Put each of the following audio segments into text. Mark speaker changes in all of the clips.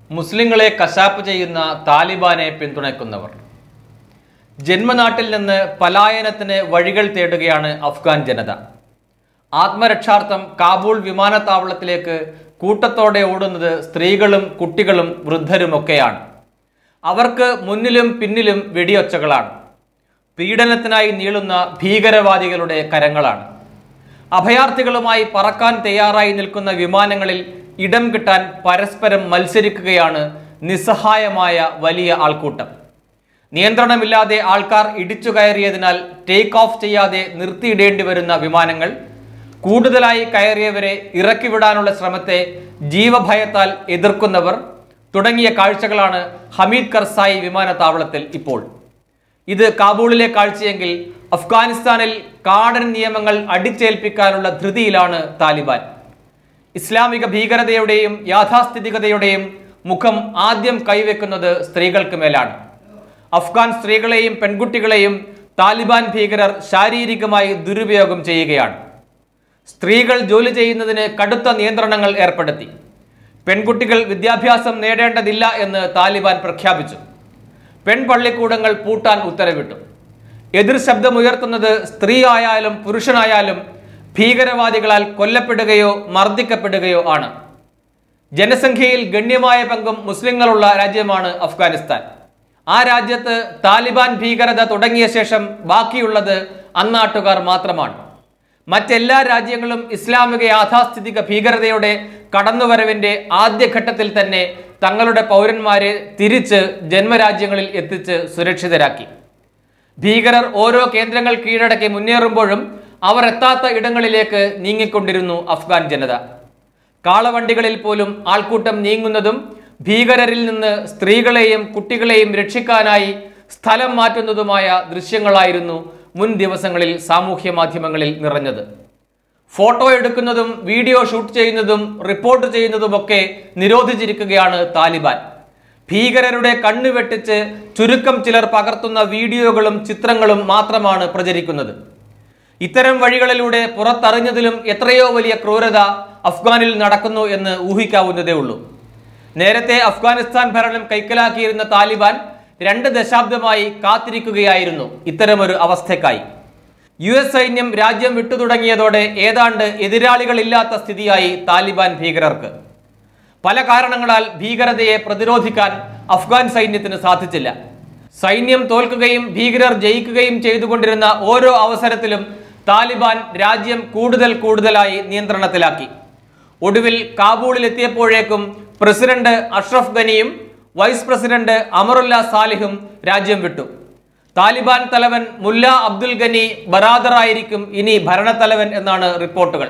Speaker 1: മുസ്ലിങ്ങളെ കശാപ്പ് ചെയ്യുന്ന താലിബാനെ പിന്തുണയ്ക്കുന്നവർ ജന്മനാട്ടിൽ നിന്ന് പലായനത്തിന് വഴികൾ തേടുകയാണ് അഫ്ഗാൻ ജനത ആത്മരക്ഷാർത്ഥം കാബൂൾ വിമാനത്താവളത്തിലേക്ക് കൂട്ടത്തോടെ ഓടുന്നത് സ്ത്രീകളും കുട്ടികളും വൃദ്ധരുമൊക്കെയാണ് അവർക്ക് മുന്നിലും പിന്നിലും വെടിയൊച്ചകളാണ് പീഡനത്തിനായി നീളുന്ന ഭീകരവാദികളുടെ കരങ്ങളാണ് അഭയാർത്ഥികളുമായി പറക്കാൻ തയ്യാറായി നിൽക്കുന്ന വിമാനങ്ങളിൽ ഇടം കിട്ടാൻ പരസ്പരം മത്സരിക്കുകയാണ് നിസ്സഹായമായ വലിയ ആൾക്കൂട്ടം നിയന്ത്രണമില്ലാതെ ആൾക്കാർ ഇടിച്ചു കയറിയതിനാൽ ടേക്ക് ഓഫ് ചെയ്യാതെ നിർത്തിയിടേണ്ടി വരുന്ന വിമാനങ്ങൾ കൂടുതലായി കയറിയവരെ ഇറക്കിവിടാനുള്ള ശ്രമത്തെ ജീവഭയത്താൽ എതിർക്കുന്നവർ തുടങ്ങിയ കാഴ്ചകളാണ് ഹമീദ് കർസായി വിമാനത്താവളത്തിൽ ഇപ്പോൾ ഇത് കാബൂളിലെ കാഴ്ചയെങ്കിൽ അഫ്ഗാനിസ്ഥാനിൽ കാടൻ നിയമങ്ങൾ അടിച്ചേൽപ്പിക്കാനുള്ള ധൃതിയിലാണ് താലിബാൻ ഇസ്ലാമിക ഭീകരതയുടെയും യാഥാസ്ഥിതികതയുടെയും മുഖം ആദ്യം കൈവെക്കുന്നത് സ്ത്രീകൾക്ക് മേലാണ് അഫ്ഗാൻ സ്ത്രീകളെയും പെൺകുട്ടികളെയും താലിബാൻ ഭീകരർ ശാരീരികമായി ദുരുപയോഗം ചെയ്യുകയാണ് സ്ത്രീകൾ ജോലി ചെയ്യുന്നതിന് കടുത്ത നിയന്ത്രണങ്ങൾ ഏർപ്പെടുത്തി പെൺകുട്ടികൾ വിദ്യാഭ്യാസം നേടേണ്ടതില്ല എന്ന് താലിബാൻ പ്രഖ്യാപിച്ചു പെൺപള്ളിക്കൂടങ്ങൾ പൂട്ടാൻ ഉത്തരവിട്ടു എതിർ ശബ്ദമുയർത്തുന്നത് സ്ത്രീ ആയാലും പുരുഷനായാലും ഭീകരവാദികളാൽ കൊല്ലപ്പെടുകയോ മർദ്ദിക്കപ്പെടുകയോ ആണ് ജനസംഖ്യയിൽ ഗണ്യമായ പങ്കും മുസ്ലിങ്ങളുള്ള രാജ്യമാണ് അഫ്ഗാനിസ്ഥാൻ ആ രാജ്യത്ത് താലിബാൻ ഭീകരത തുടങ്ങിയ ശേഷം ബാക്കിയുള്ളത് അന്നാട്ടുകാർ മാത്രമാണ് മറ്റെല്ലാ രാജ്യങ്ങളും ഇസ്ലാമിക യാഥാസ്ഥിതിക ഭീകരതയുടെ കടന്നുവരവിന്റെ ആദ്യഘട്ടത്തിൽ തന്നെ തങ്ങളുടെ പൗരന്മാരെ തിരിച്ച് ജന്മരാജ്യങ്ങളിൽ എത്തിച്ച് സുരക്ഷിതരാക്കി ഭീകരർ ഓരോ കേന്ദ്രങ്ങൾ കീഴടക്കി മുന്നേറുമ്പോഴും അവർ എത്താത്ത ഇടങ്ങളിലേക്ക് നീങ്ങിക്കൊണ്ടിരുന്നു അഫ്ഗാൻ ജനത കാളവണ്ടികളിൽ പോലും ആൾക്കൂട്ടം നീങ്ങുന്നതും ഭീകരരിൽ നിന്ന് സ്ത്രീകളെയും കുട്ടികളെയും രക്ഷിക്കാനായി സ്ഥലം മാറ്റുന്നതുമായ ദൃശ്യങ്ങളായിരുന്നു മുൻ ദിവസങ്ങളിൽ സാമൂഹ്യ മാധ്യമങ്ങളിൽ നിറഞ്ഞത് ഫോട്ടോ എടുക്കുന്നതും വീഡിയോ ഷൂട്ട് ചെയ്യുന്നതും റിപ്പോർട്ട് ചെയ്യുന്നതുമൊക്കെ നിരോധിച്ചിരിക്കുകയാണ് താലിബാൻ ഭീകരരുടെ കണ്ണു വെട്ടിച്ച് ചുരുക്കം ചിലർ പകർത്തുന്ന വീഡിയോകളും ചിത്രങ്ങളും മാത്രമാണ് പ്രചരിക്കുന്നത് ഇത്തരം വഴികളിലൂടെ പുറത്തറിഞ്ഞതിലും എത്രയോ വലിയ ക്രൂരത അഫ്ഗാനിൽ നടക്കുന്നു എന്ന് ഊഹിക്കാവുന്നതേ ഉള്ളൂ നേരത്തെ അഫ്ഗാനിസ്ഥാൻ ഭരണം കൈക്കലാക്കിയിരുന്ന താലിബാൻ രണ്ട് ദശാബ്ദമായി കാത്തിരിക്കുകയായിരുന്നു ഇത്തരമൊരു അവസ്ഥയ്ക്കായി യു എസ് സൈന്യം രാജ്യം വിട്ടു തുടങ്ങിയതോടെ ഏതാണ്ട് എതിരാളികളില്ലാത്ത സ്ഥിതിയായി താലിബാൻ ഭീകരർക്ക് പല കാരണങ്ങളാൽ ഭീകരതയെ പ്രതിരോധിക്കാൻ അഫ്ഗാൻ സൈന്യത്തിന് സാധിച്ചില്ല സൈന്യം തോൽക്കുകയും ഭീകരർ ജയിക്കുകയും ചെയ്തുകൊണ്ടിരുന്ന ഓരോ അവസരത്തിലും താലിബാൻ രാജ്യം കൂടുതൽ കൂടുതലായി നിയന്ത്രണത്തിലാക്കി ഒടുവിൽ കാബൂളിലെത്തിയപ്പോഴേക്കും പ്രസിഡന്റ് അഷ്റഫ് ഗനിയും വൈസ് പ്രസിഡന്റ് അമറുല്ല സാലിഹും രാജ്യം വിട്ടു താലിബാൻ തലവൻ മുല്ല അബ്ദുൽ ഗനി ബറാദറായിരിക്കും ഇനി ഭരണത്തലവൻ എന്നാണ് റിപ്പോർട്ടുകൾ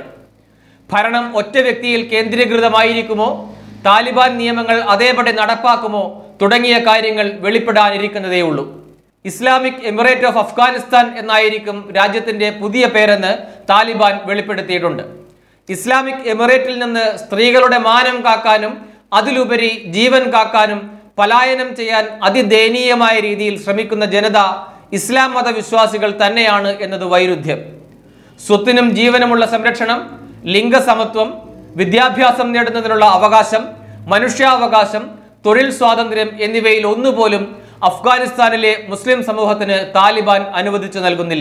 Speaker 1: ഭരണം ഒറ്റ വ്യക്തിയിൽ കേന്ദ്രീകൃതമായിരിക്കുമോ താലിബാൻ നിയമങ്ങൾ അതേപടി നടപ്പാക്കുമോ തുടങ്ങിയ കാര്യങ്ങൾ വെളിപ്പെടാനിരിക്കുന്നതേയുള്ളൂ ഇസ്ലാമിക് എമിറേറ്റ് ഓഫ് അഫ്ഗാനിസ്ഥാൻ എന്നായിരിക്കും രാജ്യത്തിന്റെ പുതിയ പേരെന്ന് താലിബാൻ വെളിപ്പെടുത്തിയിട്ടുണ്ട് ഇസ്ലാമിക് എമിറേറ്റിൽ നിന്ന് സ്ത്രീകളുടെ മാനം കാക്കാനും അതിലുപരി ജീവൻ കാക്കാനും പലായനം ചെയ്യാൻ അതിദയനീയമായ രീതിയിൽ ശ്രമിക്കുന്ന ജനത ഇസ്ലാം മതവിശ്വാസികൾ തന്നെയാണ് എന്നത് വൈരുദ്ധ്യം സ്വത്തിനും ജീവനുമുള്ള സംരക്ഷണം ലിംഗസമത്വം വിദ്യാഭ്യാസം നേടുന്നതിനുള്ള അവകാശം മനുഷ്യാവകാശം തൊഴിൽ സ്വാതന്ത്ര്യം എന്നിവയിൽ ഒന്നുപോലും അഫ്ഗാനിസ്ഥാനിലെ മുസ്ലിം സമൂഹത്തിന് താലിബാൻ അനുവദിച്ചു നൽകുന്നില്ല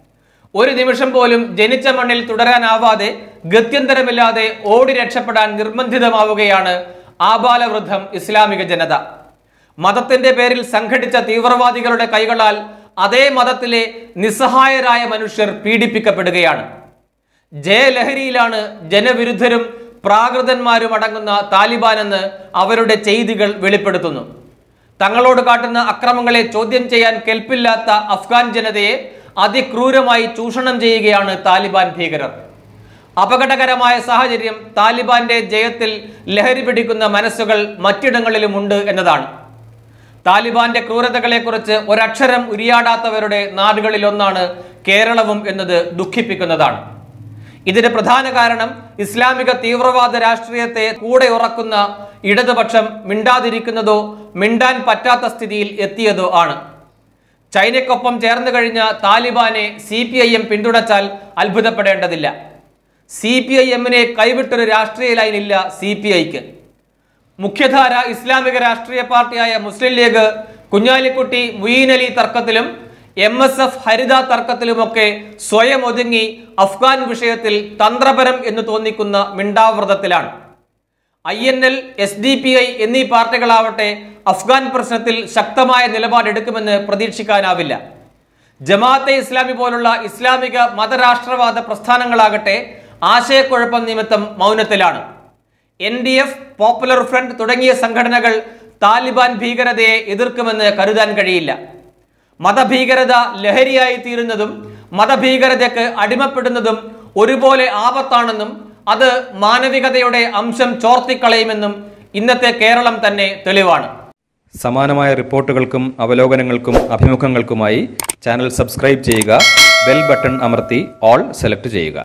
Speaker 1: ഒരു നിമിഷം പോലും ജനിച്ച മണ്ണിൽ തുടരാനാവാതെ ഗത്യന്തരമില്ലാതെ ഓടി രക്ഷപ്പെടാൻ നിർബന്ധിതമാവുകയാണ് ആബാലവൃദ്ധം ഇസ്ലാമിക ജനത മതത്തിന്റെ പേരിൽ സംഘടിച്ച തീവ്രവാദികളുടെ കൈകളാൽ അതേ മതത്തിലെ നിസ്സഹായരായ മനുഷ്യർ പീഡിപ്പിക്കപ്പെടുകയാണ് ജയലഹരിയിലാണ് ജനവിരുദ്ധരും പ്രാകൃതന്മാരും അടങ്ങുന്ന താലിബാൻ എന്ന് അവരുടെ ചെയ്തികൾ വെളിപ്പെടുത്തുന്നു തങ്ങളോട് കാട്ടുന്ന അക്രമങ്ങളെ ചോദ്യം ചെയ്യാൻ കെൽപ്പില്ലാത്ത അഫ്ഗാൻ ജനതയെ അതിക്രൂരമായി ചൂഷണം ചെയ്യുകയാണ് താലിബാൻ ഭീകരർ അപകടകരമായ സാഹചര്യം താലിബാന്റെ ജയത്തിൽ ലഹരി പിടിക്കുന്ന മനസ്സുകൾ മറ്റിടങ്ങളിലുമുണ്ട് എന്നതാണ് താലിബാന്റെ ക്രൂരതകളെക്കുറിച്ച് ഒരക്ഷരം ഉരിയാടാത്തവരുടെ നാടുകളിലൊന്നാണ് കേരളവും എന്നത് ദുഃഖിപ്പിക്കുന്നതാണ് ഇതിന് പ്രധാന കാരണം ഇസ്ലാമിക തീവ്രവാദ രാഷ്ട്രീയത്തെ കൂടെ ഉറക്കുന്ന ഇടതുപക്ഷം മിണ്ടാതിരിക്കുന്നതോ മിണ്ടാൻ പറ്റാത്ത സ്ഥിതിയിൽ എത്തിയതോ ആണ് ചൈനയ്ക്കൊപ്പം ചേർന്ന് കഴിഞ്ഞ താലിബാനെ സി പി ഐ എം പിന്തുണച്ചാൽ അത്ഭുതപ്പെടേണ്ടതില്ല സി പി ഐ എമ്മിനെ കൈവിട്ടൊരു രാഷ്ട്രീയ ലൈനില്ല സി പി ഐക്ക് മുഖ്യധാര ഇസ്ലാമിക രാഷ്ട്രീയ പാർട്ടിയായ മുസ്ലിം ലീഗ് കുഞ്ഞാലിക്കുട്ടി മുയീൻ അലി തർക്കത്തിലും എം എസ് എഫ് ഹരിത തർക്കത്തിലുമൊക്കെ സ്വയം ഒതുങ്ങി അഫ്ഗാൻ വിഷയത്തിൽ തന്ത്രപരം എന്ന് തോന്നിക്കുന്ന മിണ്ടാവ്രതത്തിലാണ് I N L S D P I എന്നീ പാർട്ടികളാവട്ടെ അഫ്ഗാൻ പ്രശ്നത്തിൽ ശക്തമായ നിലപാടെടുക്കുമെന്ന് പ്രതീക്ഷിക്കാനാവില്ല ജമാഅത്തെ ഇസ്ലാമി പോലുള്ള ഇസ്ലാമിക മതരാഷ്ട്രവാദ പ്രസ്ഥാനങ്ങളാകട്ടെ ആശയക്കുഴപ്പം നിമിത്തം മൗനത്തിലാണ് N D F Popular Front തുടങ്ങിയ സംഘടനകൾ താലിബാൻ ഭീകരതയെ എതിർക്കുമെന്ന് കരുതാൻ കഴിയില്ല മതഭീകരത ലഹരിയായി തീരുന്നതും മതഭീകരതയ്ക്ക് അടിമപ്പെടുന്നതും ഒരുപോലെ ആപത്താണെന്നും അത് മാനവികതയുടെ അംശം ചോർത്തിക്കളയുമെന്നും ഇന്നത്തെ കേരളം തന്നെ തെളിവാണ്
Speaker 2: സമാനമായ റിപ്പോർട്ടുകൾക്കും അവലോകനങ്ങൾക്കും അഭിമുഖങ്ങൾക്കുമായി ചാനൽ സബ്സ്ക്രൈബ് ചെയ്യുക ബെൽ ബട്ടൺ അമർത്തി ഓൾ സെലക്ട് ചെയ്യുക